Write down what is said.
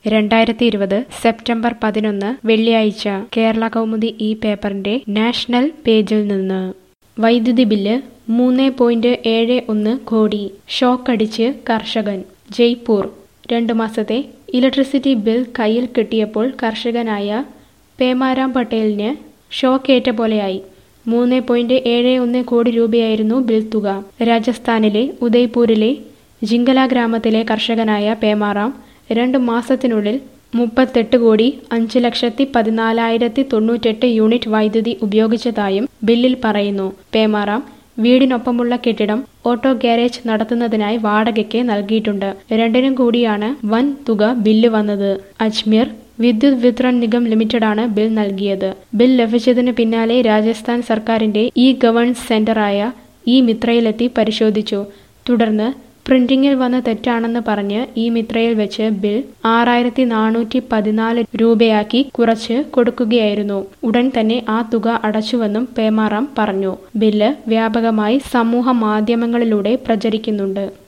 രണ്ടായിരത്തി ഇരുപത് സെപ്റ്റംബർ പതിനൊന്ന് വെള്ളിയാഴ്ച കേരള കൗമുദി ഈ പേപ്പറിന്റെ നാഷണൽ പേജിൽ നിന്ന് വൈദ്യുതി ബില്ല് മൂന്ന് പോയിന്റ് ഏഴ് ഒന്ന് കോടി ഷോക്കടിച്ച് കർഷകൻ ജയ്പൂർ രണ്ടു മാസത്തെ ഇലക്ട്രിസിറ്റി ബിൽ കയ്യിൽ കിട്ടിയപ്പോൾ കർഷകനായ പേമാരാം പട്ടേലിന് ഷോക്കേറ്റ പോലെയായി മൂന്ന് പോയിന്റ് ഏഴ് ഒന്ന് കോടി രൂപയായിരുന്നു ബിൽ തുക രാജസ്ഥാനിലെ ഉദയ്പൂരിലെ ജിങ്കല ഗ്രാമത്തിലെ കർഷകനായ പേമാറാം രണ്ട് മാസത്തിനുള്ളിൽ മുപ്പത്തെട്ട് കോടി അഞ്ച് ലക്ഷത്തി പതിനാലായിരത്തി തൊണ്ണൂറ്റെട്ട് യൂണിറ്റ് വൈദ്യുതി ഉപയോഗിച്ചതായും ബില്ലിൽ പറയുന്നു പേമാറാം വീടിനൊപ്പമുള്ള കെട്ടിടം ഓട്ടോ ഗാരേജ് നടത്തുന്നതിനായി വാടകയ്ക്ക് നൽകിയിട്ടുണ്ട് രണ്ടിനും കൂടിയാണ് വൻ തുക ബില്ല് വന്നത് അജ്മീർ വിദ്യുത് വിതരൺ നിഗം ലിമിറ്റഡാണ് ബിൽ നൽകിയത് ബിൽ ലഭിച്ചതിന് പിന്നാലെ രാജസ്ഥാൻ സർക്കാരിന്റെ ഇ ഗവേൺസ് സെന്ററായ ഇ മിത്രയിലെത്തി പരിശോധിച്ചു തുടർന്ന് പ്രിന്റിംഗിൽ വന്ന തെറ്റാണെന്ന് പറഞ്ഞ് ഈ മിത്രയിൽ വെച്ച് ബിൽ ആറായിരത്തി നാനൂറ്റി പതിനാല് രൂപയാക്കി കുറച്ച് കൊടുക്കുകയായിരുന്നു ഉടൻ തന്നെ ആ തുക അടച്ചുവെന്നും പേമാറാം പറഞ്ഞു ബില്ല് വ്യാപകമായി സമൂഹ മാധ്യമങ്ങളിലൂടെ പ്രചരിക്കുന്നുണ്ട്